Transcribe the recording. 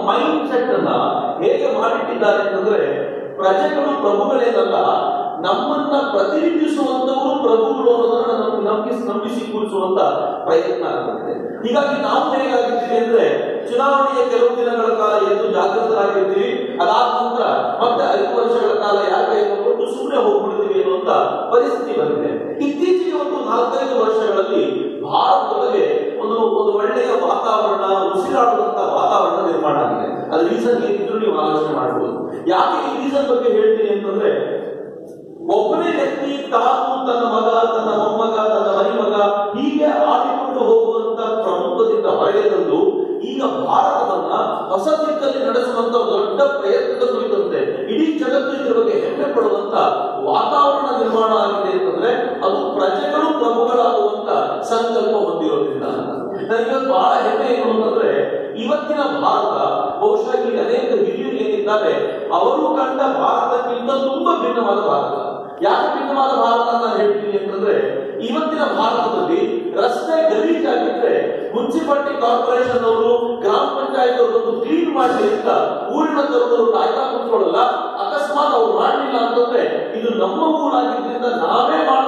mind set ಅನ್ನ ಹೇಗೆ ಮಾಡಿಟ್ಟಿದ್ದಾರೆ ಅಂತಂದ್ರೆ ಪ್ರಜೆಗಳು ಪ್ರಭುಗಳೇನಲ್ಲ ನಮ್ಮನ್ನ ಪ್ರತಿನಿಧಿಸುವಂತವರು ಪ್ರಭುಗಳು ಅನ್ನೋದನ್ನ ನಮ್ಗೆ ನಂಬಿಸಿ ನಂಬಿಸಿ ಕೂರಿಸುವಂತ ಪ್ರಯತ್ನ ಆಗುತ್ತೆ ಹೀಗಾಗಿ ನಾವು ಹೇಗಾಗಿದ್ದೀವಿ ಅಂದ್ರೆ ಚುನಾವಣೆಯ ಕೆಲವು ದಿನಗಳ ಕಾಲ ಎದ್ದು ಜಾಗೃತರಾಗಿರ್ತೀವಿ ಅದಾದ ನಂತರ ಮತ್ತೆ ಐದು ವರ್ಷಗಳ ಕಾಲ ಯಾಕೆ ಕೊಟ್ಟು ಸುಮ್ಮನೆ ಹೋಗ್ಬಿಡ್ತೀವಿ ಅನ್ನುವಂತ ಪರಿಸ್ಥಿತಿ ಬಂದಿದೆ ಇತ್ತೀಚೆಗೆ ಒಂದು ನಾಲ್ಕೈದು ವರ್ಷಗಳಲ್ಲಿ ಭಾರತದೊಳಗೆ ಒಂದು ಒಂದು ಒಳ್ಳೆಯ ವಾತಾವರಣ ಉಸಿರಾಡುವಂತ ವಾತಾವರಣ ನಿರ್ಮಾಣ ಆಗಿದೆ ಅದು ರೀಸನ್ ಏನಿದ್ರು ನೀವು ಆಲೋಚನೆ ಮಾಡಬಹುದು ಯಾಕೆ ಈ ರೀಸನ್ ಬಗ್ಗೆ ಹೇಳ್ತೀನಿ ಅಂತಂದ್ರೆ ಒಬ್ಬನೇ ವ್ಯಕ್ತಿ ತಾನು ತನ್ನ ಮಗ ತನ್ನ ಮೊಮ್ಮಗ ತನ್ನ ಮರಿಮಗ ಹೀಗೆ ಆಡಿಕೊಂಡು ಹೋಗುವಂತ ಪ್ರಮುಖದಿಂದ ಹೊರಗೆ ತಂದು ಈಗ ಭಾರತವನ್ನ ಹೊಸ ದಿಕ್ಕಲ್ಲಿ ನಡೆಸುವಂತ ದೊಡ್ಡ ಪ್ರಯತ್ನದ ಕುರಿತಂತೆ ಇಡೀ ಜಗತ್ತು ಇದರ ಬಗ್ಗೆ ಹೆಮ್ಮೆ ಪಡುವಂತ ವಾತಾವರಣ ನಿರ್ಮಾಣ ಆಗಿದೆ ಅಂತಂದ್ರೆ ಅದು ಪ್ರಜೆಗಳು ಪ್ರಭುಗಳಾಗುವಂತ ಸಂಕಲ್ಪ ಹೊಂದಿರೋದ್ರಿಂದ ನನಗೆ ಬಹಳ ಹೆಮ್ಮೆ ಏನು ಅಂತಂದ್ರೆ ಇವತ್ತಿನ ಭಾರತ ಬಹುಶಃ ಇಲ್ಲಿ ಅನೇಕ ಹಿರಿಯರು ಏನಿದ್ದಾರೆ ಅವರು ಕಂಡ ಭಾರತಕ್ಕಿಂತ ತುಂಬಾ ಭಿನ್ನವಾದ ಭಾರತ ಯಾಕೆ ಭಿನ್ನವಾದ ಭಾರತ ಅಂತ ನಾನು ಹೇಳ್ತೀನಿ ಅಂತಂದ್ರೆ ಇವತ್ತಿನ ಭಾರತದಲ್ಲಿ ರಸ್ತೆ ಗಲೀಜಾಗಿದ್ರೆ ಮುನ್ಸಿಪಾಲಿಟಿ ಕಾರ್ಪೊರೇಷನ್ ಅವರು ಗ್ರಾಮ ಪಂಚಾಯತ್ ಅವರು ಕ್ಲೀನ್ ಮಾಡಲಿ ಅಂತ ಊರಿನ ತರುಣರು ಕಾಯ್ತಾ ಕುತ್ಕೊಳ್ಳಲ್ಲ ಅಕಸ್ಮಾತ್ ಅವ್ರು ಮಾಡಲಿಲ್ಲ ಅಂತಂದ್ರೆ ಇದು ನಮ್ಮ ಊರಾಗಿದ್ರಿಂದ ನಾವೇ ಮಾಡ